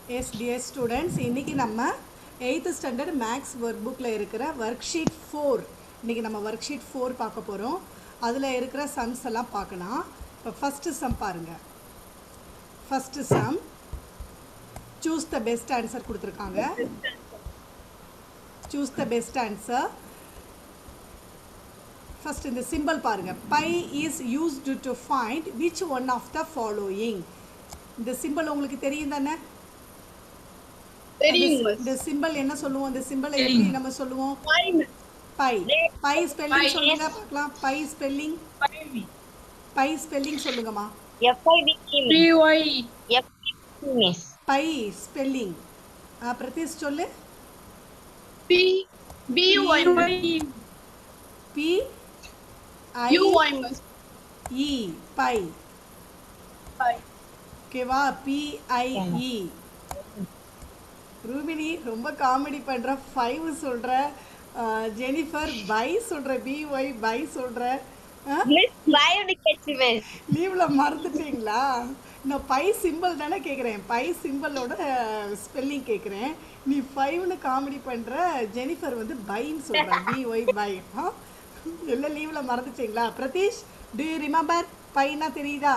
S dear students இன்றைக்கி நம்ம eighth standard maths work புக்கில் இருக்கிற ஒர்க் ஷீட் ஃபோர் இன்றைக்கி நம்ம ஒர்க் ஷீட் ஃபோர் பார்க்க போகிறோம் அதில் இருக்கிற சம்ஸ் எல்லாம் பார்க்கலாம் இப்போ ஃபஸ்ட்டு சம் பாருங்கள் first sum choose the best answer கொடுத்துருக்காங்க choose the best answer first இந்த சிம்பிள் பாருங்க pi is used to find which one of the following இந்த சிம்பிள் உங்களுக்கு தெரியும் தானே தெரியுங்க இந்த சிம்பிள் என்ன சொல்லுவோம் இந்த சிம்பிளை எப்படி நம்ம சொல்லுவோம் பை பை ஸ்பெல்லிங் சொல்லுங்க பார்க்கலாம் பை ஸ்பெல்லிங் பை ஸ்பெல்லிங் சொல்லுங்கம்மா பிஒய் பை ஸ்பெல்லிங் பிரதீஷ் சொல்லு P P Y P I U Y miss E pi ஓகேவா பிஐஇ ரூபினி ரொம்ப காமெடி பண்ற ஃபைவ் சொல்ற அஹ், ஜெனிஃபர் பை சொல்ற பிஒய் பை சொல்ற லீவ்ல மறந்துட்டீங்களா நான் பை சிம்பிள் தானே கேட்குறேன் பை சிம்பிளோட ஸ்பெல்லிங் கேட்குறேன் நீ ஃபைவ்னு காமெடி பண்ற ஜெனிஃபர் வந்து பைன்னு சொல்ற பிஒய் பை ஆ எல்லாம் லீவ்ல மறந்துட்டீங்களா பிரதீஷ் டு யூ ரிமெம்பர் பைனா தெரியுதா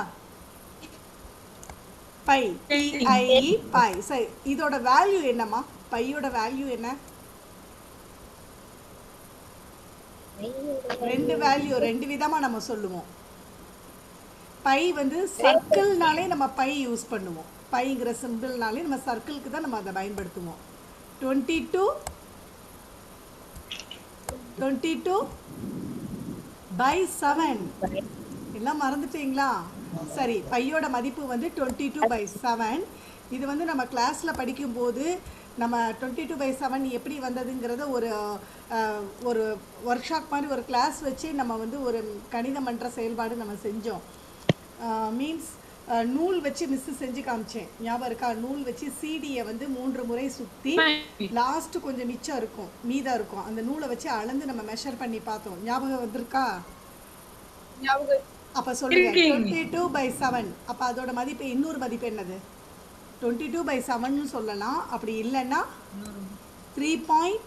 பை பிஐஇ பை சரி இதோட வேல்யூ என்னம்மா பையோட வேல்யூ என்ன ரெண்டு வேல்யூ ரெண்டு விதமா நம்ம சொல்லுவோம் பை வந்து சர்க்கிள்னாலே நம்ம பை யூஸ் பண்ணுவோம் பைங்கிற சிம்பிள்னாலே நம்ம சர்க்கிளுக்கு தான் நம்ம அதை பயன்படுத்துவோம் twenty two twenty two by seven எல்லாம் மறந்துட்டீங்களா சரி பையோட மதிப்பு வந்து டுவெண்ட்டி டூ பை செவன் இது வந்து நம்ம கிளாஸில் படிக்கும்போது நம்ம டுவெண்ட்டி டூ பை செவன் எப்படி வந்ததுங்கிறத ஒரு அஹ், ஒரு ஒர்க் ஷாப் மாதிரி ஒரு கிளாஸ் வச்சு நம்ம வந்து ஒரு கணிதம் மன்ற செயல்பாடு நம்ம செஞ்சோம் மீன்ஸ் நூல் வச்சு மிஸ் செஞ்சு காமிச்சேன் ஞாபகம் இருக்கா நூல் வச்சு சீடியை வந்து மூன்று முறை சுற்றி லாஸ்ட் கொஞ்சம் மிச்சம் இருக்கும் மீதம் இருக்கும் அந்த நூலை வச்சு அளந்து நம்ம மெஷர் பண்ணி பார்த்தோம் ஞாபகம் வந்திருக்கா ஞாபகம் அப்ப சொல்லுங்க டுவெண்ட்டி டூ பை செவன் அப்ப அதோட மதிப்பு இன்னொரு மதிப்பு என்னது டுவெண்ட்டி டூ பை செவன்னு சொல்லலாம் அப்படி இல்லைன்னா three point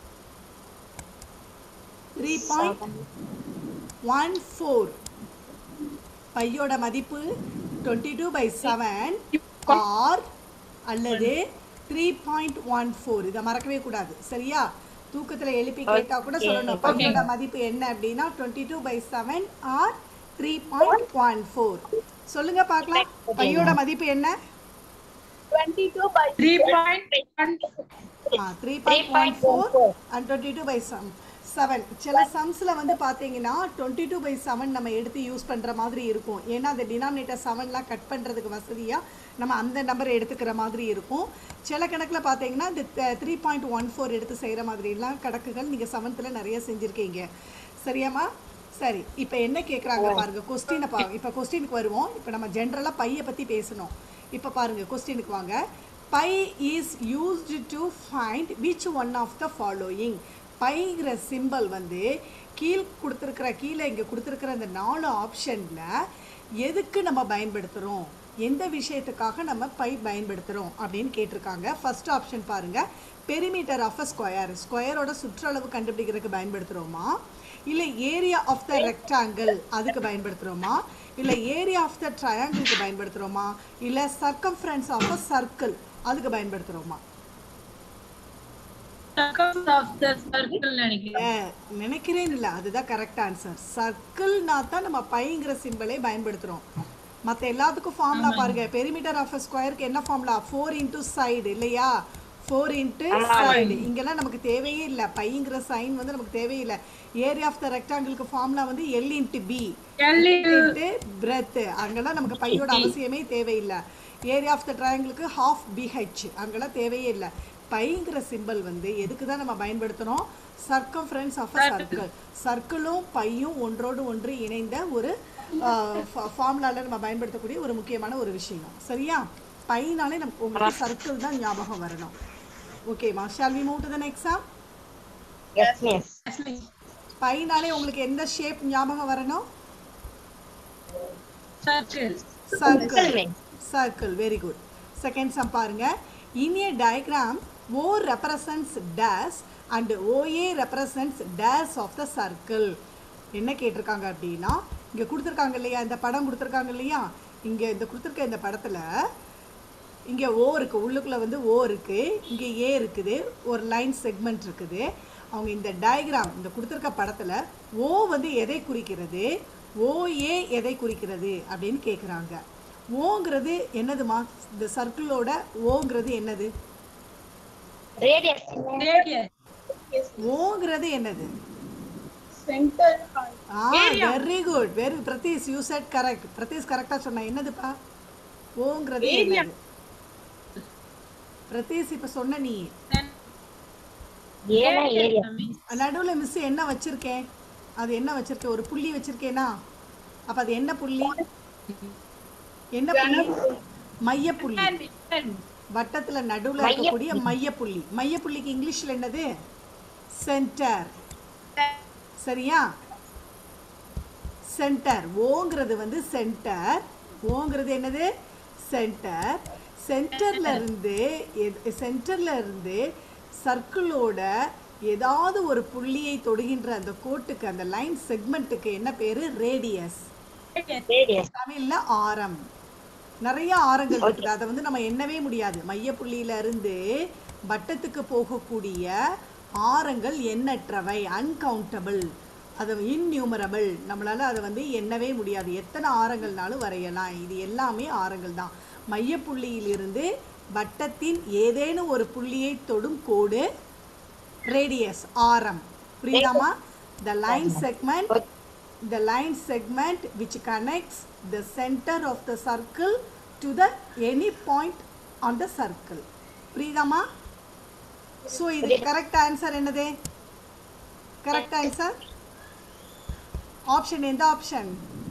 three point one four பையோட மதிப்பு twenty two by seven or அல்லது த்ரீ பாயிண்ட் ஒன் ஃபோர் இதை மறக்கவே கூடாது சரியா தூக்கத்தில் எழுப்பி கேட்டா கூட சொல்லணும் பையோட மதிப்பு என்ன அப்படின்னா twenty two by seven or three point one four சொல்லுங்க பார்க்கலாம் பையோட மதிப்பு என்ன twenty two by three point three point one four and twenty two by sum seven சில சம்ஸில் வந்து பார்த்தீங்கன்னா டுவெண்ட்டி டூ பை செவன் நம்ம எடுத்து யூஸ் பண்ணுற மாதிரி இருக்கும் ஏன்னா அந்த டினாமினேட்டர் செவன்லாம் கட் பண்ணுறதுக்கு வசதியாக நம்ம அந்த நம்பர் எடுத்துக்கிற மாதிரி இருக்கும் சில கணக்கில் பார்த்தீங்கன்னா இந்த த்ரீ பாயிண்ட் ஒன் ஃபோர் எடுத்து செய்கிற மாதிரிலாம் கணக்குகள் நீங்கள் செவன்த்தில் நிறைய செஞ்சுருக்கீங்க சரியாம்மா சரி இப்போ என்ன கேட்குறாங்க பாருங்க கொஸ்டினை பா இப்போ கொஸ்டினுக்கு வருவோம் இப்போ நம்ம ஜென்ரலாக பையை பற்றி பேசணும் இப்போ பாருங்க கொஸ்டினுக்கு வாங்க pi is used to find which one of the following பைங்கிற சிம்பல் வந்து கீழ் கொடுத்துருக்கிற கீழே இங்கே கொடுத்துருக்கிற அந்த நாலு ஆப்ஷனில் எதுக்கு நம்ம பயன்படுத்துகிறோம் எந்த விஷயத்துக்காக நம்ம பை பயன்படுத்துகிறோம் அப்படின்னு கேட்டிருக்காங்க ஃபர்ஸ்ட் ஆப்ஷன் பாருங்கள் பெரிமீட்டர் ஆஃப் அ ஸ்கொயர் ஸ்கொயரோட சுற்றளவு கண்டுபிடிக்கிறதுக்கு பயன்படுத்துகிறோமா இல்லை ஏரியா ஆஃப் த ரெக்டாங்கிள் அதுக்கு பயன்படுத்துகிறோமா இல்லை ஏரியா ஆஃப் த ட்ரையாங்கிளுக்கு பயன்படுத்துகிறோமா இல்லை சர்க்கம்ஃபரன்ஸ் ஆஃப் அ சர்க்கிள் அதுக்கு பயன்படுத்துகிறோமா சர்க்கிள் ஆஃப் த சர்க்கிள் நினைக்கிறேன் ஏ, நினைக்கிறேன் இல்லை அதுதான் கரெக்ட் ஆன்சர் சர்க்கிள்னா தான் நம்ம பைங்கிற சிம்பிளை பயன்படுத்துகிறோம் மற்ற எல்லாத்துக்கும் ஃபார்முலா பாருங்க பெரிமீட்டர் ஆஃப் ஸ்கொயருக்கு என்ன ஃபார்முலா ஃபோர் இன்டூ சைடு இல்லையா ஃபோர் இன்ட்டு சைடு இங்கெல்லாம் நமக்கு தேவையே இல்லை பைங்கிற சைன் வந்து நமக்கு தேவையில்லை ஏரியா ஆஃப் த ரெக்டாங்கிளுக்கு ஃபார்முலா வந்து L into B L into breadth அங்கெல்லாம் நமக்கு பையோட அவசியமே தேவையில்லை ஏரியா ஆஃப் த ட்ரையாங்கிளுக்கு ஹாஃப் பிஹெச் அங்கெல்லாம் தேவையே இல்லை பைங்கிற சிம்பல் வந்து எதுக்கு தான் நம்ம பயன்படுத்துகிறோம் சர்க்கம்ஃபரன்ஸ் ஆஃப் அ சர்க்கிள் சர்க்கிளும் பையும் ஒன்றோடு ஒன்று இணைந்த ஒரு ஃபார்முலாவில் நம்ம பயன்படுத்தக்கூடிய ஒரு முக்கியமான ஒரு விஷயம் சரியா பைனாலே நமக்கு உங்களுக்கு சர்க்கிள் தான் ஞாபகம் வரணும் ஓகேம்மா shall we move to the next பைனாலே உங்களுக்கு எந்த ஷேப் ஞாபகம் வரணும் circle circle circle very good second sum பாருங்க in a diagram O represents dash and O A represents dash of the circle என்ன கேட்டிருக்காங்க அப்படின்னா இங்கே கொடுத்துருக்காங்க இல்லையா இந்த படம் கொடுத்துருக்காங்க இல்லையா இங்கே இந்த கொடுத்துருக்க இந்த படத்தில் இங்கே ஓ இருக்குது உள்ளுக்குள்ளே வந்து ஓ இருக்குது இங்கே ஏ இருக்குது ஒரு லைன் செக்மெண்ட் இருக்குது அவங்க இந்த டயக்ராம் இந்த கொடுத்துருக்க படத்தில் ஓ வந்து எதை குறிக்கிறது ஓஏ எதை குறிக்கிறது அப்படின்னு கேட்குறாங்க ஓங்கிறது என்னதுமா இந்த சர்க்கிளோட ஓங்கிறது என்னது ரேடியஸ் Radius. ஓங்கிறது என்னது சென்டர் பாயிண்ட் ஆ very good very Pratheesh you said correct Pratheesh கரெக்டாக சொன்னா என்னதுப்பா ஓங்கிறது என்னது பிரதீஷ் இப்போ சொன்ன நீ means நடுவில் மிஸ் என்ன வச்சிருக்கேன் அது என்ன வச்சிருக்கேன் ஒரு புள்ளி வச்சிருக்கேனா அப்ப அது என்ன புள்ளி என்ன புள்ளி மையப்புள்ளி and and வட்டத்துல நடுவுல இருக்கக்கூடிய மையப்புள்ளி மையப்புள்ளிக்கு இங்கிலீஷ்ல என்னது சென்டர் சரியா சென்டர் ஓங்கிறது வந்து சென்டர் ஓங்கிறது என்னது சென்டர் சென்டர்ல இருந்து சென்டர்ல இருந்து சர்க்கிளோட ஏதாவது ஒரு புள்ளியை தொடுகின்ற அந்த கோட்டுக்கு அந்த லைன் செக்மெண்ட்டுக்கு என்ன பேரு ரேடியஸ் radius. தமிழ்ல ஆரம் நிறைய ஆரங்கள் இருக்குது அதை வந்து நம்ம எண்ணவே முடியாது மையப்புள்ளியில இருந்து வட்டத்துக்கு போகக்கூடிய ஆரங்கள் எண்ணற்றவை அன்கவுண்டபிள் அது இன்யூமரபிள் நம்மளால அதை வந்து எண்ணவே முடியாது எத்தனை ஆரங்கள்னாலும் வரையலாம் இது எல்லாமே ஆரங்கள் தான் மையப்புள்ளியிலிருந்து வட்டத்தின் ஏதேனும் ஒரு புள்ளியை தொடும் கோடு ரேடியஸ் ஆரம் புரியுதாமா the line segment the line segment which connects the center of the circle to the any point on the circle புரியுதாமா ஸோ இது கரெக்ட் ஆன்சர் என்னது கரெக்ட் ஆன்சர் ஆப்ஷன் எந்த ஆப்ஷன்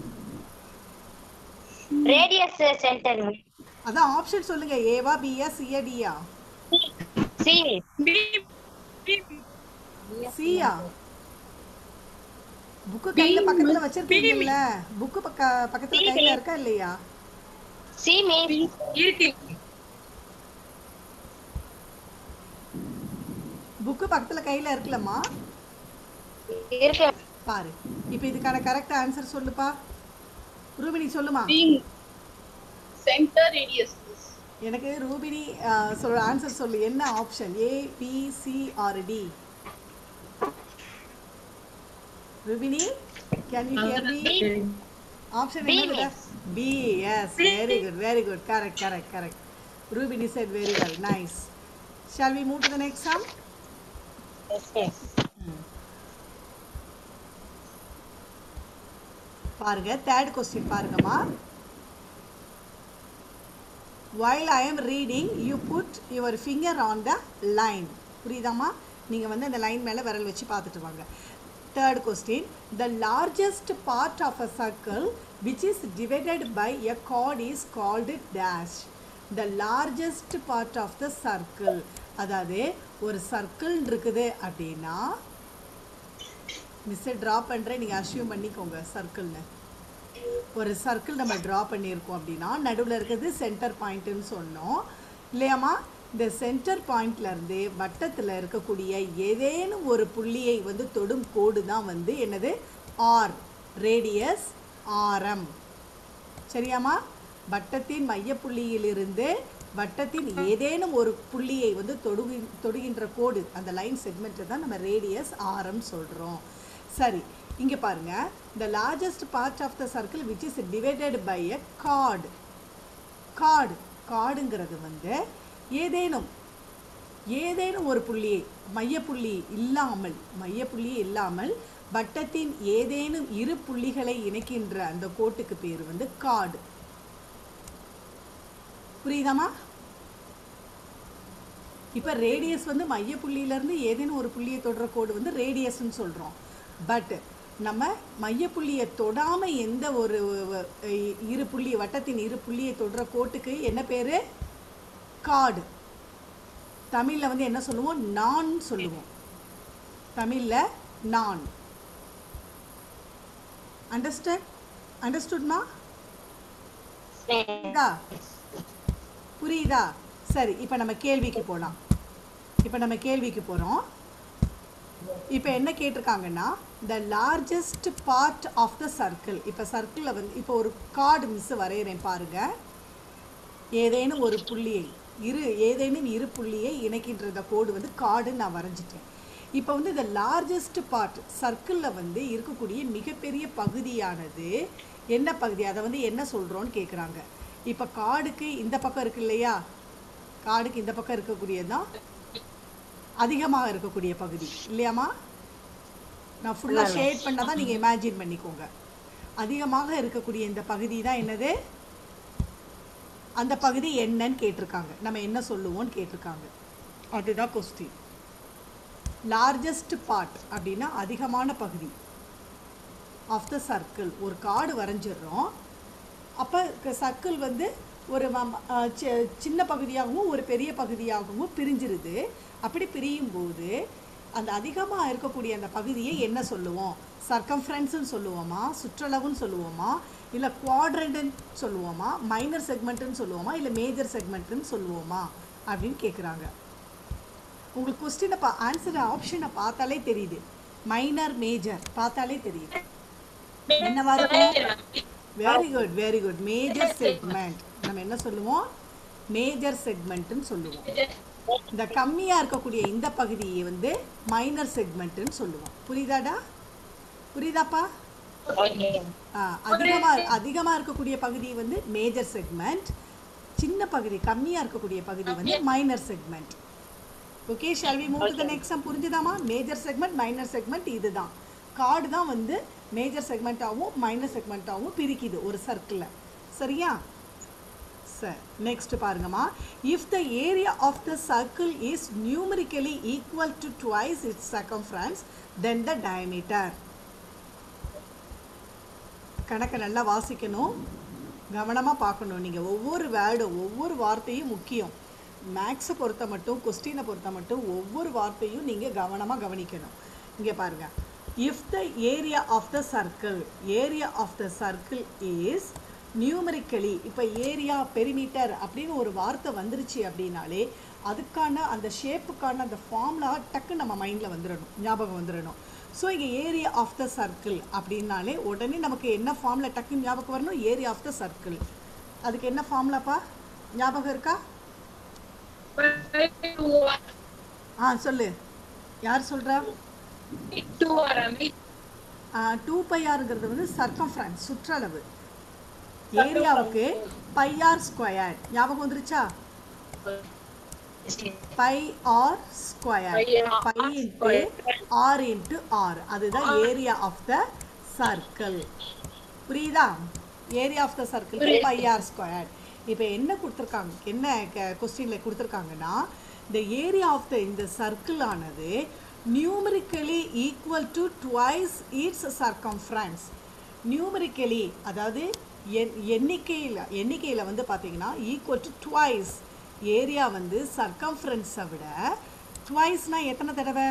ரேடியஸ் சென்டர் அதான் ஆப்ஷன் சொல்லுங்க ஏவா பியா சியா டியா சி சியா book கையில பக்கத்துல வச்சிருக்கீங்கல்ல புக்கு பக்க பக்கத்துல கையில இருக்கா இல்லையா சி மீன்ஸ் இருக்கு புக்கு பக்கத்துல கையில இருக்குல்லம்மா இருக்கு பாரு இப்போ இதுக்கான கரெக்ட் ஆன்சர் சொல்லுப்பா ரூபினி சொல்லுமா சென்டர் ரேடியஸ் எனக்கு ரூபினி அஹ், சொல் ஆன்சர் சொல்லு என்ன option A B C or D Rubini can you hear me option என்ன B yes very good very good correct correct correct Rubini said very well nice shall we move to the next sum பாருங்க third question பாருங்கம்மா while I am reading you put your finger on the line புரியுதாம்மா நீங்கள் வந்து அந்த line மேலே விரல் வச்சு பார்த்துட்டு வாங்க third question the largest part of a circle which is divided by a chord is called dash the largest part of the circle அதாவது ஒரு சர்க்கிள் இருக்குது அப்படின்னா மிஸ்ஸை ட்ரா பண்ணுறேன் நீங்கள் அஷ்யூம் பண்ணிக்கோங்க சர்க்கிள்னு ஒரு சர்க்கிள் நம்ம ட்ரா பண்ணியிருக்கோம் அப்படின்னா நடுவில் இருக்கிறது சென்டர் பாயிண்ட்டுன்னு சொன்னோம் இல்லையாம்மா இந்த சென்டர் பாயிண்ட்லேருந்து வட்டத்தில் இருக்கக்கூடிய ஏதேனும் ஒரு புள்ளியை வந்து தொடும் கோடு தான் வந்து என்னது ஆர் ரேடியஸ் ஆரம் சரியாம்மா வட்டத்தின் மையப்புள்ளியிலிருந்து வட்டத்தின் ஏதேனும் ஒரு புள்ளியை வந்து தொடுகி தொடுகின்ற கோடு அந்த லைன் செக்மெண்ட்டை தான் நம்ம ரேடியஸ் ஆரம் சொல்கிறோம் சரி இங்கே பாருங்க the largest part of the circle which is divided by a chord chord கார்டுங்கிறது வந்து ஏதேனும் ஏதேனும் ஒரு புள்ளியை மையப்புள்ளி இல்லாமல் மையப்புள்ளி இல்லாமல் வட்டத்தின் ஏதேனும் இரு புள்ளிகளை இணைக்கின்ற அந்த கோட்டுக்கு பேர் வந்து கார்டு புரியுதாம்மா இப்போ ரேடியஸ் வந்து மையப்புள்ளியிலேருந்து ஏதேனும் ஒரு புள்ளியை தொடுற கோடு வந்து ரேடியஸ்ன்னு சொல்கிறோம் பட் நம்ம மையப்புள்ளியை தொடாமல் எந்த ஒரு அஹ், இரு புள்ளி வட்டத்தின் இரு புள்ளியை தொடுற கோட்டுக்கு என்ன பேர் காடு தமிழில் வந்து என்ன சொல்லுவோம் நான் சொல்லுவோம் தமிழில் நான் அண்டர்ஸ்டாண்ட் அண்டர்ஸ்டுட்மா புரியுதா புரியுதா சரி இப்போ நம்ம கேள்விக்கு போகலாம் இப்போ நம்ம கேள்விக்கு போகிறோம் இப்போ என்ன கேட்டிருக்காங்கன்னா the largest part of the circle இப்போ சர்க்கிளில் வந்து இப்போ ஒரு கார்டு மிஸ் வரைகிறேன் பாருங்க ஏதேனும் ஒரு புள்ளியை இரு ஏதேனும் இரு புள்ளியை இணைக்கின்ற இந்த கோடு வந்து கார்டுன்னு நான் வரைஞ்சிட்டேன் இப்போ வந்து இந்த லார்ஜஸ்ட் பார்ட் சர்க்கிளில் வந்து இருக்கக்கூடிய மிகப்பெரிய பகுதியானது என்ன பகுதி அதை வந்து என்ன சொல்கிறோன்னு கேட்குறாங்க இப்போ காடுக்கு இந்த பக்கம் இருக்கு இல்லையா காடுக்கு இந்த பக்கம் இருக்கக்கூடியதுதான் அதிகமாக இருக்கக்கூடிய பகுதி இல்லையாம்மா நான் ஃபுல்லாக ஷேட் பண்ணால் தான் நீங்கள் இமேஜின் பண்ணிக்கோங்க அதிகமாக இருக்கக்கூடிய இந்த பகுதி தான் என்னது அந்த பகுதி என்னன்னு கேட்டிருக்காங்க நம்ம என்ன சொல்லுவோம்னு கேட்டிருக்காங்க அதுதான் கொஸ்டின் லார்ஜஸ்ட் பார்ட் அப்படின்னா அதிகமான பகுதி ஆஃப் த சர்க்கிள் ஒரு காடு வரைஞ்சிடுறோம் அப்போ சர்க்கிள் வந்து ஒரு ம- அஹ் சி- சின்ன பகுதியாகவும் ஒரு பெரிய பகுதியாகவும் பிரிஞ்சிருது அப்படி பிரியும் போது அந்த அதிகமாக இருக்கக்கூடிய அந்த பகுதியை என்ன சொல்லுவோம் சர்க்கம்ஃபரன்ஸ்னு சொல்லுவோமா சுற்றளவுன்னு சொல்லுவோமா இல்லை குவாட்ரண்ட்னு சொல்லுவோமா மைனர் செக்மெண்ட்டுன்னு சொல்லுவோமா இல்லை மேஜர் செக்மெண்ட்டுன்னு சொல்லுவோமா அப்படின்னு கேட்குறாங்க உங்களுக்கு கொஸ்டினை பா ஆன்சர் ஆப்ஷனை பார்த்தாலே தெரியுது மைனர் மேஜர் பார்த்தாலே தெரியுது என்னவா இருக்கும் very good very good major segment நம்ம என்ன சொல்லுவோம் மேஜர் செக்மெண்ட்னு சொல்லுவோம் இந்த கம்மியாக இருக்கக்கூடிய இந்த பகுதியை வந்து மைனர் செக்மெண்ட்னு சொல்லுவோம் புரியுதாடா புரியுதாப்பா ஆ, அதிகமா அதிகமா இருக்கக்கூடிய பகுதி வந்து மேஜர் செக்மெண்ட் சின்ன பகுதி கம்மியா இருக்கக்கூடிய பகுதி வந்து minor segment okay shall we move to the next sum புரிஞ்சுதாமா மேஜர் செக்மெண்ட் மைனர் செக்மெண்ட் இதுதான் கார்டு தான் வந்து மேஜர் செக்மெண்ட்டாகவும் மைனர் செக்மெண்ட்டாகவும் பிரிக்குது ஒரு சர்க்கிளில் சரியா சார் நெக்ஸ்ட் பாருங்கம்மா if the area of the circle is numerically equal to twice its circumference then the diameter கணக்கை நல்லா வாசிக்கணும் கவனமாக பார்க்கணும் நீங்கள் ஒவ்வொரு வேர்டும் ஒவ்வொரு வார்த்தையும் முக்கியம் மேக்ஸை பொறுத்த மட்டும் கொஸ்டினை பொறுத்த மட்டும் ஒவ்வொரு வார்த்தையும் நீங்கள் கவனமாக கவனிக்கணும் இங்கே பாருங்க if the area of the circle area of the circle is numerically இப்போ ஏரியா பெரிமீட்டர் அப்படின்னு ஒரு வார்த்தை வந்துருச்சு அப்படின்னாலே அதுக்கான அந்த ஷேப்புக்கான அந்த ஃபார்முலா டக்கு நம்ம மைண்டில் வந்துடணும் ஞாபகம் வந்துடணும் ஸோ இங்கே ஏரியா ஆஃப் த சர்க்கிள் அப்படின்னாலே உடனே நமக்கு என்ன ஃபார்மில் டக்குன்னு ஞாபகம் வரணும் ஏரியா ஆஃப் த சர்க்கிள் அதுக்கு என்ன ஃபார்முலாப்பா ஞாபகம் இருக்கா ஆ சொல்லு யார் சொல்கிறா டூ பையாருங்கிறது வந்து சர்க்கம்ஃபரன்ஸ் சுற்றளவு ஏரியாவுக்கு பையார் ஸ்கொயர் ஞாபகம் வந்துருச்சா pi r square pi into r into r அதுதான் ஏரியா ஆஃப் த சர்க்கிள் புரியுதா area of the circle pi r square இப்போ என்ன கொடுத்துருக்காங்க என்ன கொஸ்டினில் கொடுத்துருக்காங்கன்னா இந்த ஏரியா ஆஃப் த இந்த சர்க்கிள் ஆனது numerically equal to twice its circumference numerically அதாவது எண் எண்ணிக்கையில் எண்ணிக்கையில் வந்து பார்த்தீங்கன்னா ஈக்குவல் டு ட்வைஸ் ஏரியா வந்து சர்க்கம்ஃபரன்ஸை விட ட்வைஸ்னால் எத்தனை தடவை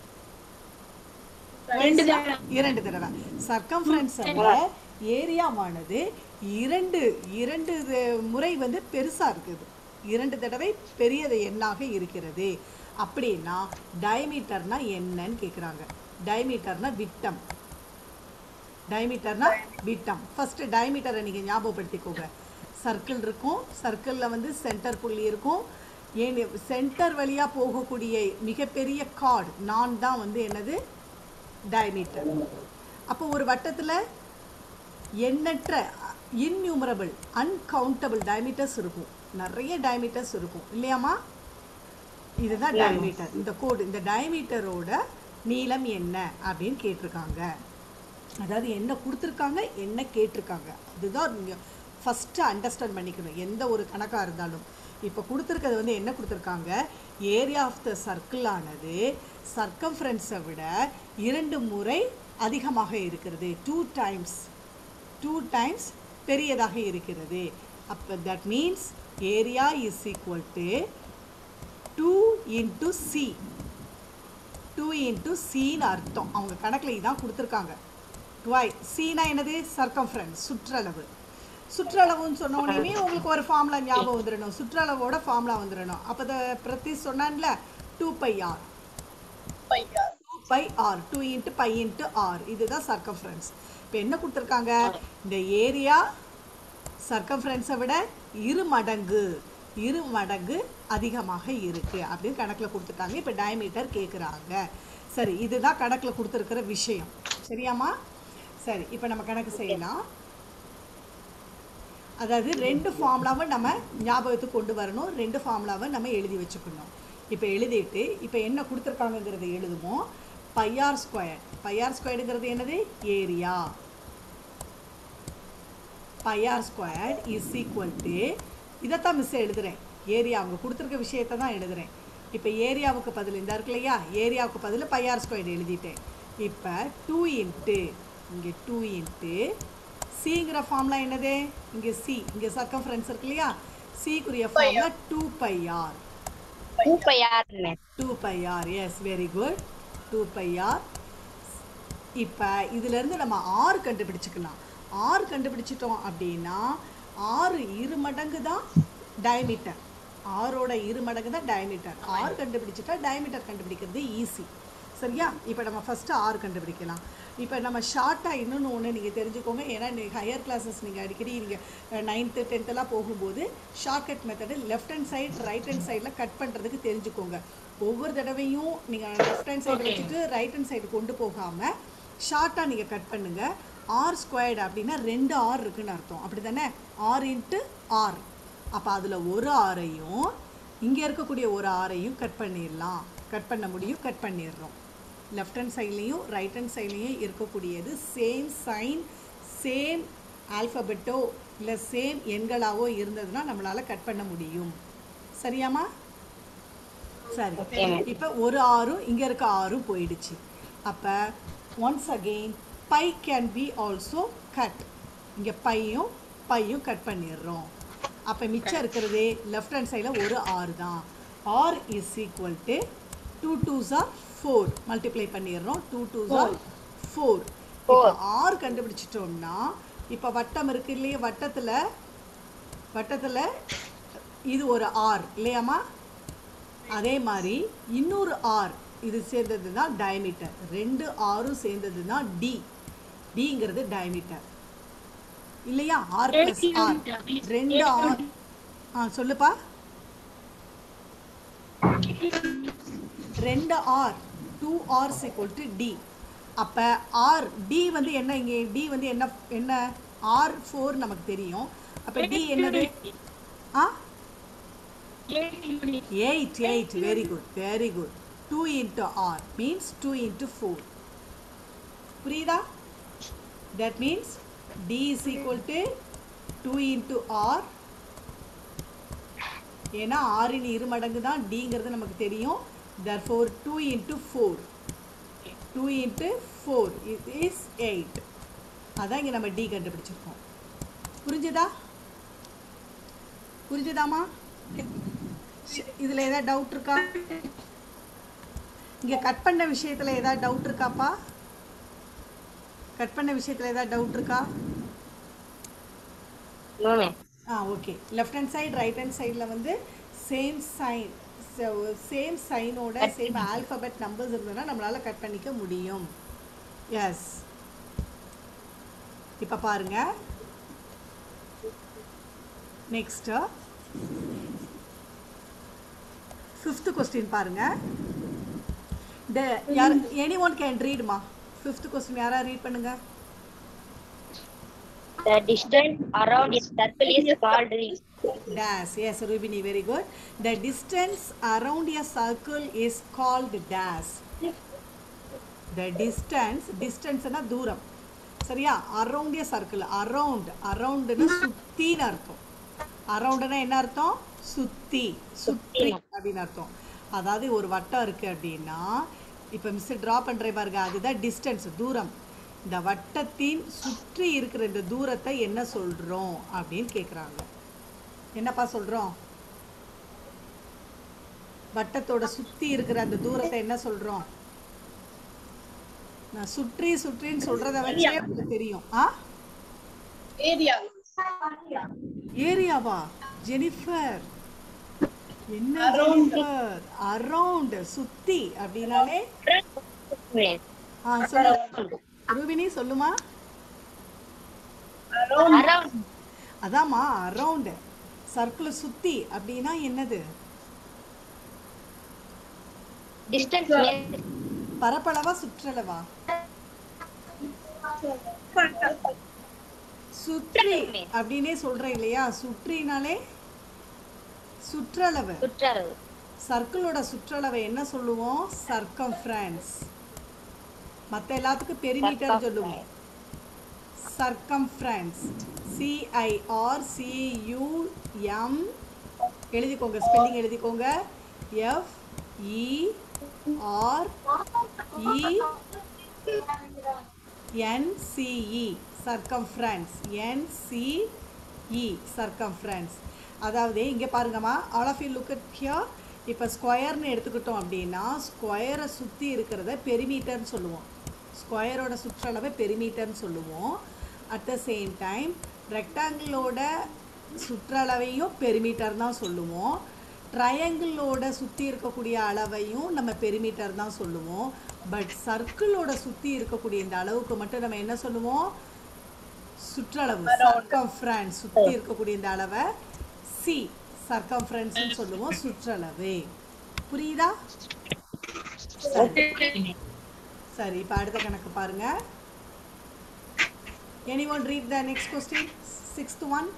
Twice-னா இரண்டு தடவை சர்க்கம்ஃபரன்ஸை விட ஏரியாவானது இரண்டு இரண்டு இது- முறை வந்து பெருசாக இருக்குது இரண்டு தடவை பெரியது எண்ணாக இருக்கிறது அப்படின்னா டயமீட்டர்னா என்னன்னு கேட்குறாங்க டயமீட்டர்னா விட்டம் டயமீட்டர்னா விட்டம் ஃபர்ஸ்ட் டயமீட்டரை நீங்கள் ஞாபகப்படுத்திக்கோங்க சர்க்கிள் இருக்கும் சர்க்கிளில் வந்து சென்டர் புள்ளி இருக்கும் ஏன் சென்டர் வழியாக போகக்கூடிய மிகப்பெரிய கார்டு நான் தான் வந்து என்னது டயமீட்டர் அப்போ ஒரு வட்டத்தில் எண்ணற்ற இன்யூமரபிள் அன்கவுண்டபிள் டயமீட்டர்ஸ் இருக்கும் நிறைய டயமீட்டர்ஸ் இருக்கும் இல்லையாம்மா இதுதான் டயமீட்டர் இந்த கோடு இந்த டயமீட்டரோட நீளம் என்ன அப்படின்னு கேட்டிருக்காங்க அதாவது என்ன கொடுத்துருக்காங்க என்ன கேட்டிருக்காங்க அதுதான் நீங்கள் ஃபஸ்ட்டு அண்டர்ஸ்டாண்ட் பண்ணிக்கணும் எந்த ஒரு கணக்காக இருந்தாலும் இப்போ கொடுத்துருக்கிறது வந்து என்ன கொடுத்துருக்காங்க ஏரியா ஆஃப் த சர்க்கிள் ஆனது சர்க்கம்ஃபரன்ஸை விட இரண்டு முறை அதிகமாக இருக்கிறது டூ டைம்ஸ் டூ டைம்ஸ் பெரியதாக இருக்கிறது அப்போ that means area is equal to two into C two into சின்னு அர்த்தம் அவங்க கணக்கில் இதான் கொடுத்துருக்காங்க டுவாய் சீனா என்னது சர்க்கம்ஃபரன்ஸ் சுற்றளவு சுற்றளவுன்னு சொன்ன உடனே உங்களுக்கு ஒரு ஃபார்முலா ஞாபகம் வந்துடணும் சுற்றளவோட ஃபார்முலா வந்துடணும் அப்போ இந்த பிரதி சொன்னான்ல two pi r pi r pi r two into pi into r இதுதான் சர்க்கம்ஃபரன்ஸ் இப்போ என்ன கொடுத்துருக்காங்க இந்த ஏரியா சர்க்கம்ஃபரன்ஸை விட இரு மடங்கு இரு மடங்கு அதிகமாக இருக்கு அப்படின்னு கணக்கில் கொடுத்துட்டாங்க இப்போ டயமீட்டர் கேட்குறாங்க சரி இதுதான் கணக்கில் கொடுத்துருக்கிற விஷயம் சரியாம்மா சரி இப்போ நம்ம கணக்கு செய்யலாம் அதாவது ரெண்டு ஃபார்முலாவை நம்ம ஞாபகத்துக்கு கொண்டு வரணும் ரெண்டு ஃபார்முலாவை நம்ம எழுதி வச்சுக்கணும் இப்போ எழுதிட்டு இப்போ என்ன கொடுத்துருக்காங்கங்கிறத எழுதுவோம் பையார் ஸ்கொயர் பையார் ஸ்கொயருங்கிறது என்னது area pi r square is equal to இதைத்தான் மிஸ் எழுதுறேன் ஏரியா அவங்க கொடுத்துருக்க விஷயத்தை தான் எழுதுறேன் இப்போ ஏரியாவுக்கு பதில் இந்த இருக்கு இல்லையா ஏரியாவுக்கு பதில் பையார் ஸ்கொயர் எழுதிட்டேன் இப்போ டூ இன்ட்டு இங்கே டூ இன்ட்டு சிங்கிற ஃபார்ம்லாம் என்னது இங்கே சி இங்கே சர்க்கம்ஃபரன்ஸ் இருக்கு இல்லையா சிக்குரிய ஃபார்ம்ல two pi r two pi r ma'am two pi r yes very good two pi r இப்போ இதுலேருந்து நம்ம ஆறு கண்டுபிடிச்சிக்கலாம் ஆறு கண்டுபிடிச்சிட்டோம் அப்படின்னா ஆறு இரு மடங்கு தான் டயமீட்டர் ஆறோட இரு மடங்கு தான் டயமீட்டர் ஆறு கண்டுபிடிச்சிட்டா டயமீட்டர் கண்டுபிடிக்கிறது ஈஸி சரியா இப்போ நம்ம ஃபஸ்ட்டு ஆறு கண்டுபிடிக்கலாம் இப்போ நம்ம ஷார்ட்டாக இன்னொன்று ஒன்று நீங்கள் தெரிஞ்சுக்கோங்க ஏன்னா ஹையர் கிளாஸஸ் நீங்கள் அடிக்கடி நீங்கள் நைன்த்து டென்த்தெல்லாம் போகும்போது shortcut method left hand side right hand சைடில் கட் பண்ணுறதுக்கு தெரிஞ்சுக்கோங்க ஒவ்வொரு தடவையும் நீங்கள் லெஃப்ட் ஹேண்ட் சைடு வச்சுட்டு ரைட் ஹேண்ட் சைடு கொண்டு போகாமல் ஷார்ட்டாக நீங்கள் கட் பண்ணுங்கள் ஆர் ஸ்கொயர்டு அப்படின்னா ரெண்டு ஆர் இருக்குன்னு அர்த்தம் அப்படி தானே ஆர் இன்ட்டு ஆர் அப்போ அதில் ஒரு ஆரையும் இங்கே இருக்கக்கூடிய ஒரு ஆரையும் கட் பண்ணிடலாம் கட் பண்ண முடியும் கட் பண்ணிடுறோம் லெஃப்ட் ஹேண்ட் சைட்லேயும் ரைட் ஹேண்ட் சைட்லேயும் இருக்கக்கூடியது சேம் சைன் சேம் ஆல்ஃபபெட்டோ இல்லை சேம் எண்களாவோ இருந்ததுன்னா நம்மளால் கட் பண்ண முடியும் சரியாம்மா சரி இப்போ ஒரு ஆறும் இங்கே இருக்க ஆறும் போயிடுச்சு அப்போ once again pi can be also cut இங்கே பையும் பையும் கட் பண்ணிடுறோம் அப்போ மிச்சம் இருக்கிறது லெஃப்ட் ஹேண்ட் சைடில் ஒரு ஆறு தான் r is equal to two two's r four multiply பண்ணிடுறோம் டூ டூஸ் ஆர் ஃபோர் இப்போ ஆர் கண்டுபிடிச்சிட்டோம்னா இப்போ வட்டம் இருக்கு இல்லையா வட்டத்தில் வட்டத்தில் இது ஒரு ஆர் இல்லையாம்மா அதே மாதிரி இன்னொரு ஆர் இது சேர்ந்தது தான் டயமீட்டர் ரெண்டு ஆரும் சேர்ந்தது தான் டி டிங்கிறது டயமீட்டர் இல்லையா ஆர் பிளஸ் ஆர் ரெண்டு ஆர் ஆ சொல்லுப்பா ரெண்டு r two r's equal to D அப்போ ஆர் டி வந்து என்ன இங்கே டி வந்து என்ன என்ன ஆர் ஃபோர் நமக்கு தெரியும் அப்போ டி என்னது ஆ eight eight very good very good two into r means two into four புரியுதா that means D is equal to two into r ஏன்னா ஆறின் இரு மடங்கு தான் டிங்கிறது நமக்கு தெரியும் therefore two into four two into four it is eight அதான் இங்கே நம்ம டி கண்டுபிடிச்சிருக்கோம் புரிஞ்சுதா புரிஞ்சுதாம்மா இதில் ஏதாவது டவுட் இருக்கா இங்கே கட் பண்ண விஷயத்தில் ஏதாவது டவுட் இருக்காப்பா கட் பண்ண விஷயத்தில் ஏதாவது டவுட் இருக்கா நோ மேம் ஆ okay left hand side right hand சைடில் வந்து சேம் சைன் சேம் சைனோட சேம் ஆல்ஃபபெட் நம்பர்ஸ் இருந்ததுன்னா நம்மளால் கட் பண்ணிக்க முடியும் எஸ் இப்போ பாருங்க நெக்ஸ்ட்டு ஃபிஃப்த்து கொஸ்டின் பாருங்க த யார் எனி ஒன் கேன் ரீடுமா ஃபிஃப்த் கொஸ்டின் யாரா ரீட் பண்ணுங்க The distance around a circle is called radius. Dash. Yes, Rubini, very good. The distance around a circle is called dash. The distance, distance னா தூரம் சரியா around a circle around அரவுண்டுன்னு சுத்தின்னு அர்த்தம் அரவுண்டுனா என்ன அர்த்தம் சுத்தி சுற்றி அப்படின்னு அர்த்தம் அதாவது ஒரு வட்டம் இருக்கு அப்படின்னா இப்போ மிஸ் ட்ரா பண்ணுறேன் பாருங்க அதுதான் டிஸ்டன்ஸ் தூரம் இந்த வட்டத்தின் சுற்றி இருக்கிற இந்த தூரத்தை என்ன சொல்றோம் அப்படின்னு கேட்குறாங்க என்னப்பா சொல்றோம் வட்டத்தோட சுத்தி இருக்கிற அந்த தூரத்தை என்ன சொல்றோம் நான் சுற்றி சுற்றின்னு சொல்றத வச்சே உங்களுக்கு தெரியும் ஆ Area. ஏரியாவா ஜெனிஃபர் என்ன ஜெனிஃபர் அரவுண்ட் சுத்தி அப்படின்னாலே ஆ சொல்லு ரூபினி சொல்லுமா Around. அதாம்மா அரவுண்ட் சர்க்கிளை சுத்தி அப்படின்னா என்னது Distance means பரப்பளவா சுற்றளவா சுற்றி அப்படின்னே சொல்றேன் இல்லையா சுற்றினாலே சுற்றளவு சுற்றளவு. சர்க்கிளோட சுற்றளவை என்ன சொல்லுவோம் சர்க்கம்ஃபரன்ஸ் மற்ற எல்லாத்துக்கும் பெரிமீட்டர் சொல்லுவோம் சர்க்கம்ஃபரன்ஸ் சிஐஆர் சியூஎம் எழுதிக்கோங்க ஸ்பெல்லிங் எழுதிக்கோங்க F E R E N C E circumference N C E circumference அதாவது இங்கே பாருங்கம்மா all of you look at here இப்போ ஸ்கொயர்னு எடுத்துக்கிட்டோம் அப்படின்னா ஸ்கொயரை சுற்றி இருக்கிறத பெரிமீட்டர்னு சொல்லுவோம் ஸ்கொயரோட சுற்றளவை பெரிமீட்டர்னு சொல்லுவோம் அட் த சேம் டைம் ரெக்டாங்கிளோட சுற்றளவையும் பெரிமீட்டர் தான் சொல்லுவோம் ட்ரையாங்கிளோட சுற்றி இருக்கக்கூடிய அளவையும் நம்ம பெரிமீட்டர் தான் சொல்லுவோம் பட் சர்க்கிளோட சுற்றி இருக்கக்கூடிய இந்த அளவுக்கு மட்டும் நம்ம என்ன சொல்லுவோம் சுற்றளவு சர்க்கம்ஃபரன்ஸ் சுற்றி இருக்கக்கூடிய இந்த அளவை சி சர்க்கம்ஃபரன்ஸ்னு சொல்லுவோம் சுற்றளவு புரியுதா சரி சரி இப்போ அடுத்த கணக்கு பாருங்க any one read the next question sixth one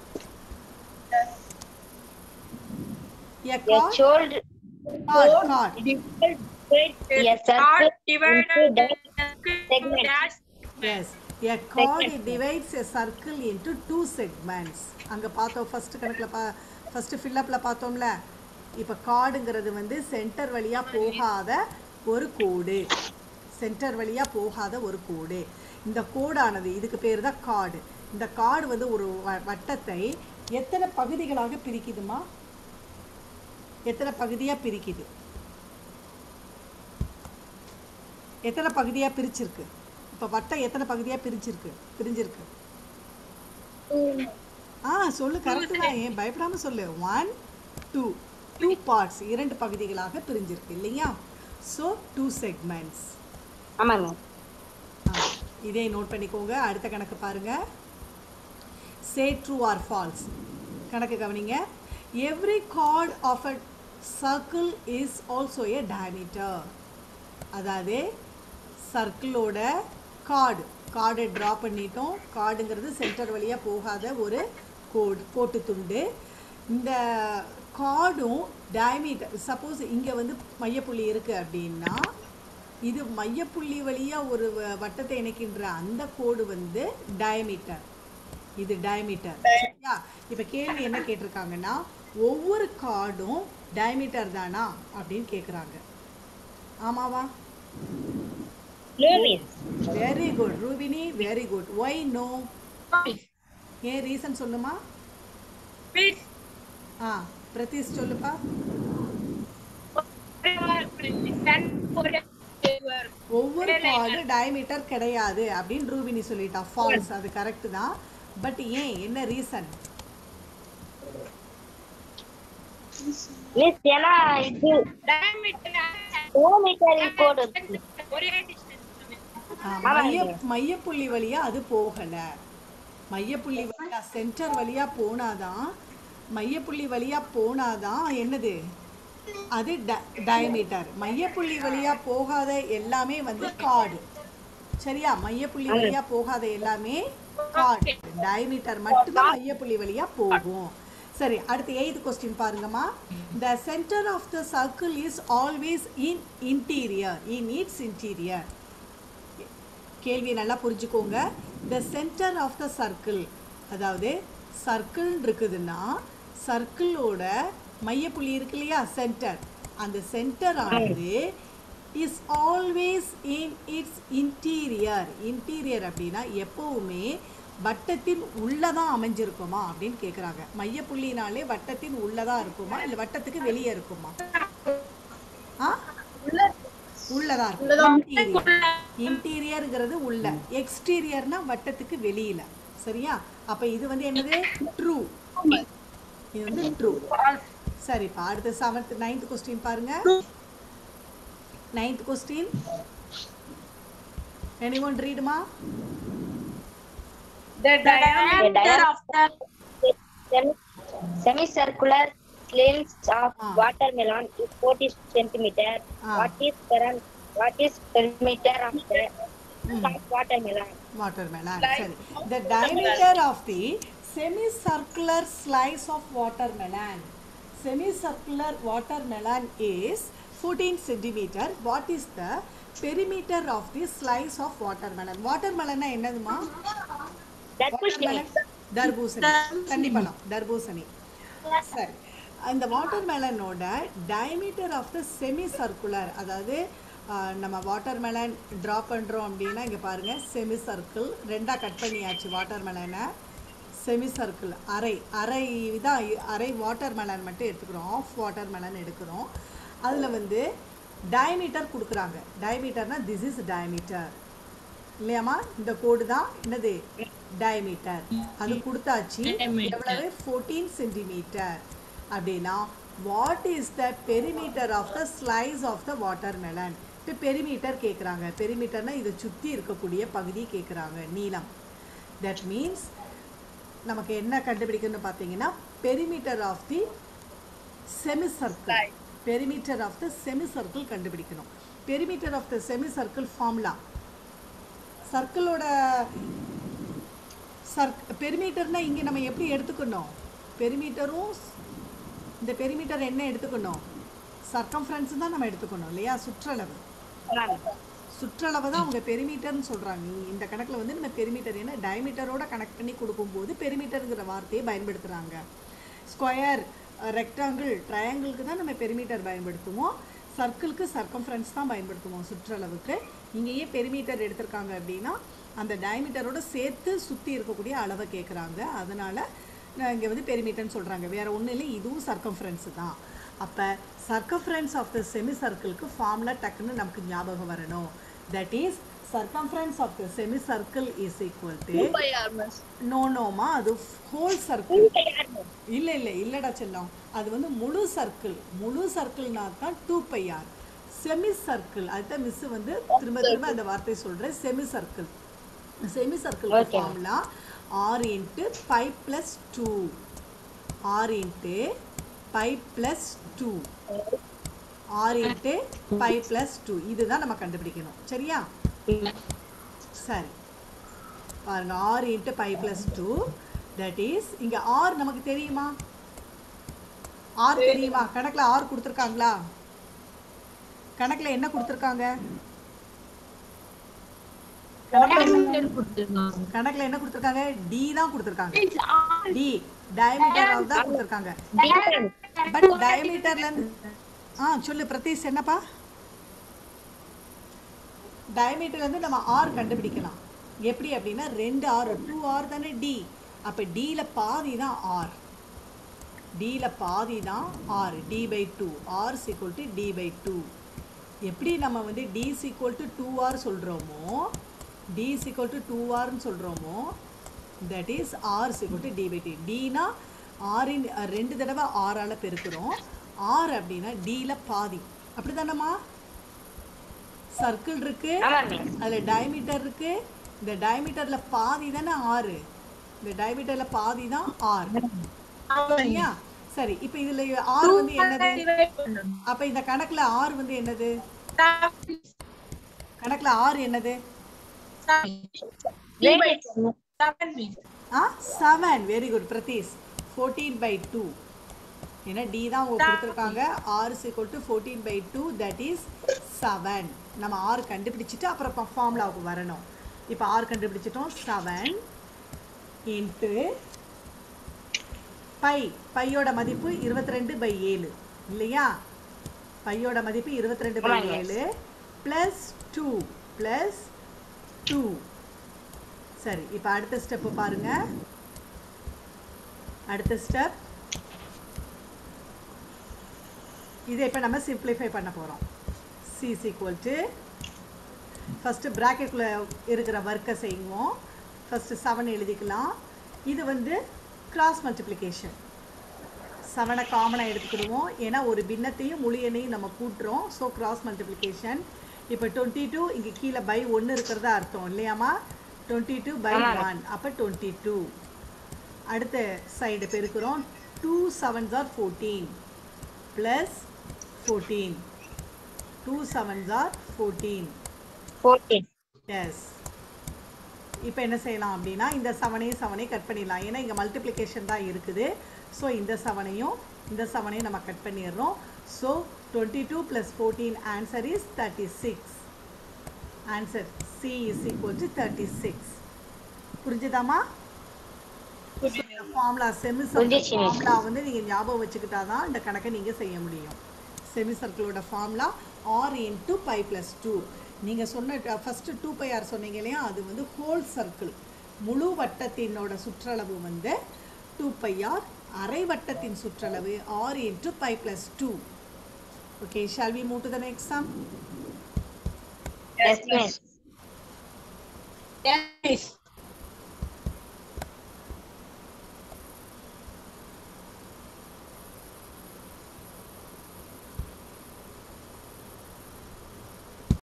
a A chord shoulder. Chord chord A circle into segments. dash yes a chord divides a circle into two segments அங்கே பார்த்தோம் ஃபர்ஸ்ட் கணக்கில் பா ஃபஸ்ட்டு ஃபில்லப்பில் பார்த்தோம்ல இப்போ கார்டுங்கிறது வந்து சென்டர் வழியாக போகாத ஒரு கோடு சென்டர் வழியாக போகாத ஒரு கோடு இந்த கோடானது இதுக்கு பேர் தான் கார்டு இந்த கார்டு வந்து ஒரு வ- வட்டத்தை எத்தனை பகுதிகளாக பிரிக்குதுமா எத்தனை பகுதியாக பிரிக்குது எத்தனை பகுதியாக பிரிச்சிருக்கு இப்போ வட்டம் எத்தனை பகுதியாக பிரிச்சிருக்கு பிரிஞ்சிருக்கு ஆ சொல்லு கரெக்டு தான் ஏன் பயப்படாம சொல்லு ஒன் டூ டூ பார்ட்ஸ் இரண்டு பகுதிகளாக பிரிஞ்சிருக்கு இல்லையா ஸோ டூ செக்மெண்ட்ஸ் ஆமாங்க இதே நோட் பண்ணிக்கோங்க அடுத்த கணக்கு பாருங்க சே ட்ரூ ஆர் ஃபால்ஸ் கணக்கு கவனிங்க every chord of a circle is also a diameter அதாவது சர்க்கிளோட கார்டு கார்டை ட்ரா பண்ணிட்டோம் கார்டுங்கிறது சென்டர் வழியாக போகாத ஒரு கோடு கோட்டு துண்டு இந்த கார்டும் டயமீட்டர் சப்போஸ் இங்கே வந்து மையப்புள்ளி இருக்குது அப்படின்னா இது மையப்புள்ளி வழியாக ஒரு வ- வட்டத்தை இணைக்கின்ற அந்த கோடு வந்து டயமீட்டர் இது டயமீட்டர் சரியா இப்போ கேள்வி என்ன கேட்டிருக்காங்கன்னா ஒவ்வொரு கார்டும் டயமீட்டர் தானா அப்படின்னு கேட்குறாங்க ஆமாவா No means. Very good Rubini very good why no ஏன் ரீசன் சொல்லுமா Please. ஆ பிரதீஷ் சொல்லுப்பா ஒவ்வொரு கார்டு டயமீட்டர் கிடையாது அப்படின்னு ரூபினி சொல்லிட்டா ஃபால்ஸ் அது கரெக்ட் தான் பட் ஏன் என்ன ரீசன் Means ஏன்னா இது kilometer கோடு ஒரே distance. மைய மையப்புள்ளி வழியா அது போகல மையப்புள்ளி வழியா சென்டர் வழியா போனாதான் மையப்புள்ளி வழியா போனாதான் என்னது அது டயமீட்டர் மையப்புள்ளி வழியா போகாத எல்லாமே வந்து கார்டு சரியா மையப்புள்ளி வழியா போகாத எல்லாமே கார்டு டயமீட்டர் மட்டும்தான் மையப்புள்ளி வழியா போகும் சரி அடுத்து எய்த் கொஸ்டின் பாருங்கம்மா the center of the circle is always in interior in its interior கேள்வி நல்லா புரிஞ்சுக்கோங்க the center of the circle அதாவது சர்க்கிள் இருக்குதுன்னா சர்க்கிளோட மையப்புள்ளி இருக்கு இல்லையா சென்டர் அந்த சென்டர் ஆனது is always in its interior interior அப்படின்னா எப்போவுமே வட்டத்தின் உள்ளதான் அமைஞ்சிருக்குமா அப்படின்னு கேட்குறாங்க மையப்புள்ளினாலே வட்டத்தின் உள்ளதான் இருக்குமா இல்லை வட்டத்துக்கு வெளியே இருக்குமா ஆ உள்ளதா இருக்கும் இன்டீரியர் இன்டீரியர்ங்கிறது உள்ள எக்ஸ்டீரியர்னா வட்டத்துக்கு வெளியில சரியா அப்ப இது வந்து என்னது ட்ரூ இது வந்து ட்ரூ சரிப்பா அடுத்து செவன்த் நைன்த் கொஸ்டின் பாருங்க நைன்த் கொஸ்டின் எனி ஒன் ரீடுமா The diameter of the Semi- semicircular lens of Ah. watermelon is 40 centimeter. Ah. What is param- what is perimeter of the of watermelon? watermelon Slice சரி of the diameter of the semicircular slice of watermelon semicircular watermelon is 14 centimeter what is the perimeter of the slice of watermelon watermelon என்னதுமா தர்பூசணி தர்பூசணி கண்டிப்பா தர்பூசணி சரி அந்த வாட்டர்மெலனோட diameter of the semi circular அதாவது ஆஹ், நம்ம வாட்டர்மெலன் ட்ரா பண்ணுறோம் அப்படின்னா இங்கே பாருங்கள் செமி சர்க்கிள் ரெண்டாக கட் பண்ணியாச்சு வாட்டர்மெலனை செமி சர்க்கிள் அரை அரை தான் அரை வாட்டர்மெலன் மட்டும் எடுத்துக்கிறோம் ஆஃப் வாட்டர்மெலன் எடுக்கிறோம் அதில் வந்து டயமீட்டர் கொடுக்குறாங்க டயமீட்டர்னா திஸ் இஸ் டயமீட்டர் இல்லையாம்மா இந்த கோடு தான் என்னது டயமீட்டர் அது கொடுத்தாச்சு எவ்வளவு ஃபோர்டீன் சென்டிமீட்டர் அப்படின்னா what is the perimeter of the slice of the water melon இப்போ பெரிமீட்டர் கேட்குறாங்க பெரிமீட்டர்னா இதை சுற்றி இருக்கக்கூடிய பகுதி கேட்குறாங்க நீளம் தட் மீன்ஸ் நமக்கு என்ன கண்டுபிடிக்கணும்னு பார்த்தீங்கன்னா perimeter of the semi circle perimeter of the semi circle கண்டுபிடிக்கணும் perimeter of the semi circle formula சர்க்கிளோட சர்க் பெரிமீட்டர்னா இங்கே நம்ம எப்படி எடுத்துக்கணும் பெரிமீட்டரும் இந்த பெரிமீட்டர் என்ன எடுத்துக்கணும் சர்க்கம்ஃபரன்ஸ் தான் நம்ம எடுத்துக்கணும் இல்லையா சுற்றளவு சுற்றளவு தான் அவங்க பெரிமீட்டர்னு சொல்கிறாங்க இந்த கணக்கில் வந்து நம்ம பெரிமீட்டர் என்ன டயமீட்டரோட கனெக்ட் பண்ணி கொடுக்கும்போது பெரிமீட்டருங்கிற வார்த்தையை பயன்படுத்துகிறாங்க ஸ்கொயர் ரெக்டாங்கிள் ட்ரையாங்கிளுக்கு தான் நம்ம பெரிமீட்டர் பயன்படுத்துவோம் சர்க்கிளுக்கு சர்க்கம்ஃபரன்ஸ் தான் பயன்படுத்துவோம் சுற்றளவுக்கு இங்கேயே பெரிமீட்டர் எடுத்திருக்காங்க அப்படின்னா அந்த டயமீட்டரோட சேர்த்து சுற்றி இருக்கக்கூடிய அளவை கேட்குறாங்க அதனால் இங்கே வந்து பெரிமீட்டர்னு சொல்கிறாங்க வேறு ஒன்றும் இல்லை இதுவும் சர்க்கம்ஃபரன்ஸ் தான் அப்போ சர்க்கம்ஃபரன்ஸ் ஆஃப் த செமி சர்க்கிளுக்கு ஃபார்முலா டக்குன்னு நமக்கு ஞாபகம் வரணும் that is circumference of the semi circle is equal to no நோமா அது ஹோல் சர்க்கிள் இல்லை இல்லை இல்லைடா செல்லம் அது வந்து முழு சர்க்கிள் முழு சர்க்கிள்னா தான் two pi r semi circle அதுதான் மிஸ் வந்து திரும்ப திரும்ப அந்த வார்த்தை சொல்கிறேன் semi circle semi circle formula r into pi plus two r into pi plus two r into pi plus two இதுதான் நம்ம கண்டுபிடிக்கணும் சரியா சரி பாருங்க r into pi plus two that is இங்கே ஆர் நமக்கு தெரியுமா ஆர் தெரியுமா கணக்கில் ஆர் கொடுத்துருக்காங்களா கணக்கில் என்ன கொடுத்துருக்காங்க கணக்கில் என்ன கொடுத்துருக்காங்க டி தான் கொடுத்துருக்காங்க டி டயமீட்டர் தான் கொடுத்துருக்காங்க பட் டயமீட்டர்ல இருந்து ஆ சொல்லு பிரதீஷ் என்னப்பா டயமீட்டர்ல இருந்து நம்ம ஆர் கண்டுபிடிக்கலாம் எப்படி அப்படின்னா ரெண்டு ஆர் டூ ஆர் தானே டி அப்போ டியில் பாதி தான் ஆர் டியில் பாதி தான் r D by two r is equal to D by two எப்படி நம்ம வந்து D is equal to two r சொல்கிறோமோ டி சீக்குவல் டு டூ ஆர்னு சொல்கிறோமோ that is r is equal to D by D டினா ஆரின் ரெண்டு தடவை ஆறால் பெருக்கிறோம் ஆர் அப்படின்னா டியில் பாதி அப்படி தானேம்மா சர்க்கிள் இருக்கு ஆமா மிஸ் அதில் டயமீட்டர் இருக்கு இந்த டயமீட்டரில் பாதி தானே ஆறு இந்த டயமீட்டரில் பாதி தான் ஆர் சரியா சரி இப்போ இதில் ஆர் வந்து என்னது அப்போ இந்த கணக்கில் ஆர் வந்து என்னது கணக்கில் ஆர் என்னது ஆ seven very good Pratheesh fourteen by two ஏன்னா டி தான் அவங்க கொடுத்துருக்காங்க r is equal to fourteen by two that is seven நம்ம ஆர் கண்டுபிடிச்சிட்டு அப்புறம் ஃபார்முலாவுக்கு வரணும் இப்போ ஆர் கண்டுபிடிச்சிட்டோம் செவன் இன்ட்டு பை பையோட மதிப்பு இருபத்தி ரெண்டு பை ஏழு இல்லையா பையோட மதிப்பு இருபத்தி ரெண்டு பை ஆமாங்க. ஏழு ப்ளஸ் டூ ப்ளஸ் டூ சரி இப்போ அடுத்த ஸ்டெப்பு பாருங்க அடுத்த ஸ்டெப் இதை இப்போ நம்ம சிம்பிளிஃபை பண்ண போகிறோம் சி ஈக்குவல் டு ஃபஸ்ட்டு ப்ராக்கெட்டில் இருக்கிற ஒர்க்கை செய்வோம் ஃபஸ்ட்டு செவன் எழுதிக்கலாம் இது வந்து கிராஸ் மல்டிப்ளிகேஷன் செவனை காமனாக எடுத்துக்கிடுவோம் ஏன்னா ஒரு பின்னத்தையும் முழு எண்ணையும் நம்ம கூட்டுறோம் ஸோ கிராஸ் மல்டிப்ளிகேஷன் இப்போ டுவெண்ட்டி டூ இங்கே கீழே பை ஒன்று இருக்கிறதா அர்த்தம் இல்லையாம்மா டுவெண்ட்டி டூ பை ஒன் அப்போ டுவெண்ட்டி டூ அடுத்த சைடு பெருக்கிறோம் two sevens are fourteen plus fourteen two sevens are fourteen fourteen yes இப்போ என்ன செய்யலாம் அப்படின்னா இந்த செவனையும் செவனையும் கட் பண்ணிடலாம் ஏன்னா இங்கே மல்டிப்ளிகேஷன் தான் இருக்குது ஸோ இந்த செவனையும் இந்த செவனையும் நம்ம கட் பண்ணிடுறோம் so twenty two plus fourteen answer is thirty six answer C is equal to thirty six புரிஞ்சுதாம்மா ஃபார்முலா செமி புரிஞ்சிச்சு, miss. ஃபார்முலா வந்து நீங்கள் ஞாபகம் வச்சுக்கிட்டா தான் இந்த கணக்கை நீங்கள் செய்ய முடியும் செமி சர்க்கிளோட formula r into pi plus two நீங்கள் சொன்ன ஃபஸ்ட்டு டூ பை ஆர் சொன்னீங்க இல்லையா அது வந்து ஹோல் சர்க்கிள் முழு வட்டத்தினோட சுற்றளவு வந்து டூ பை ஆர் அரை வட்டத்தின் சுற்றளவு r into pi plus two okay shall we move to the next sum yes miss Yes, miss.